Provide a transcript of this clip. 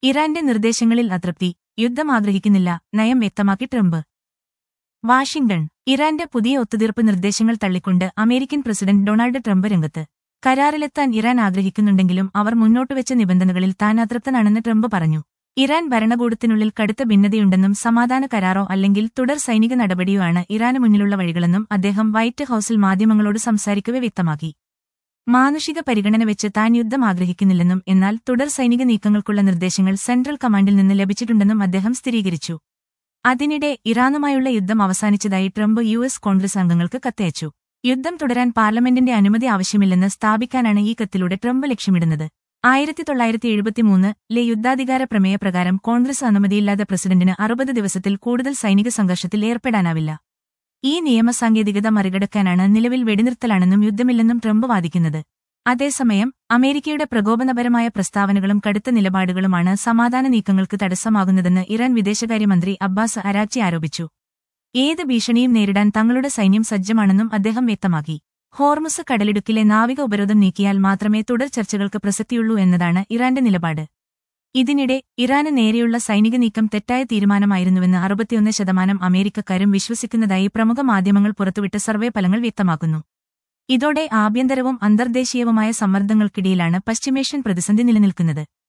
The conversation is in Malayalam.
ഇറാന്റെ നിർദ്ദേശങ്ങളിൽ അതൃപ്തി യുദ്ധം ആഗ്രഹിക്കുന്നില്ല നയം വ്യക്തമാക്കി ട്രംപ് വാഷിംഗ്ടൺ ഇറാന്റെ പുതിയ ഒത്തുതീർപ്പ് നിർദ്ദേശങ്ങൾ തള്ളിക്കൊണ്ട് അമേരിക്കൻ പ്രസിഡന്റ് ഡൊണാൾഡ് ട്രംപ് രംഗത്ത് കരാറിലെത്താൻ ഇറാൻ ആഗ്രഹിക്കുന്നുണ്ടെങ്കിലും അവർ മുന്നോട്ടുവെച്ച നിബന്ധനകളിൽ താൻ അതൃപ്തനാണെന്ന് ട്രംപ് പറഞ്ഞു ഇറാൻ ഭരണകൂടത്തിനുള്ളിൽ കടുത്ത ഭിന്നതയുണ്ടെന്നും സമാധാന കരാറോ അല്ലെങ്കിൽ തുടർ സൈനിക നടപടിയോ ആണ് ഇറാന് മുന്നിലുള്ള വഴികളെന്നും അദ്ദേഹം വൈറ്റ് ഹൌസിൽ മാധ്യമങ്ങളോട് സംസാരിക്കവെ വ്യക്തമാക്കി മാനുഷിക പരിഗണന വെച്ച് താൻ യുദ്ധം ആഗ്രഹിക്കുന്നില്ലെന്നും എന്നാൽ തുടർ സൈനിക നീക്കങ്ങൾക്കുള്ള നിർദ്ദേശങ്ങൾ സെൻട്രൽ കമാൻഡിൽ നിന്ന് ലഭിച്ചിട്ടുണ്ടെന്നും അദ്ദേഹം സ്ഥിരീകരിച്ചു അതിനിടെ ഇറാനുമായുള്ള യുദ്ധം അവസാനിച്ചതായി ട്രംപ് യു എസ് കോൺഗ്രസ് അംഗങ്ങൾക്ക് കത്തയച്ചു യുദ്ധം തുടരാൻ പാർലമെന്റിന്റെ അനുമതി ആവശ്യമില്ലെന്ന് സ്ഥാപിക്കാനാണ് ഈ കത്തിലൂടെ ട്രംപ് ലക്ഷ്യമിടുന്നത് ആയിരത്തി തൊള്ളായിരത്തി എഴുപത്തിമൂന്നിലെ യുദ്ധാധികാര പ്രമേയപ്രകാരം കോൺഗ്രസ് അനുമതിയില്ലാതെ പ്രസിഡന്റിന് അറുപത് ദിവസത്തിൽ കൂടുതൽ സൈനിക സംഘർഷത്തിൽ ഏർപ്പെടാനാവില്ല ഈ നിയമസാങ്കേതികത മറികടക്കാനാണ് നിലവിൽ വെടിനിർത്തലാണെന്നും യുദ്ധമില്ലെന്നും ട്രംപ് വാദിക്കുന്നത് അതേസമയം അമേരിക്കയുടെ പ്രകോപനപരമായ പ്രസ്താവനകളും കടുത്ത നിലപാടുകളുമാണ് സമാധാന നീക്കങ്ങൾക്ക് തടസ്സമാകുന്നതെന്ന് ഇറാൻ വിദേശകാര്യമന്ത്രി അബ്ബാസ് അരാക്ചി ആരോപിച്ചു ഏത് ഭീഷണിയും നേരിടാൻ തങ്ങളുടെ സൈന്യം സജ്ജമാണെന്നും അദ്ദേഹം വ്യക്തമാക്കി ഹോർമുസ് കടലിടുക്കിലെ നാവിക ഉപരോധം നീക്കിയാൽ മാത്രമേ തുടർ ചർച്ചകൾക്ക് പ്രസക്തിയുള്ളൂ എന്നതാണ് ഇറാന്റെ നിലപാട് ഇതിനിടെ ഇറാന് നേരെയുള്ള സൈനിക നീക്കം തെറ്റായ തീരുമാനമായിരുന്നുവെന്ന് അറുപത്തിയൊന്ന് ശതമാനം അമേരിക്കക്കാരും വിശ്വസിക്കുന്നതായി പ്രമുഖ മാധ്യമങ്ങൾ പുറത്തുവിട്ട സർവേ ഫലങ്ങൾ വ്യക്തമാക്കുന്നു ഇതോടെ ആഭ്യന്തരവും അന്തർദേശീയവുമായ സമ്മർദ്ദങ്ങൾക്കിടയിലാണ് പശ്ചിമേഷ്യൻ പ്രതിസന്ധി നിലനിൽക്കുന്നത്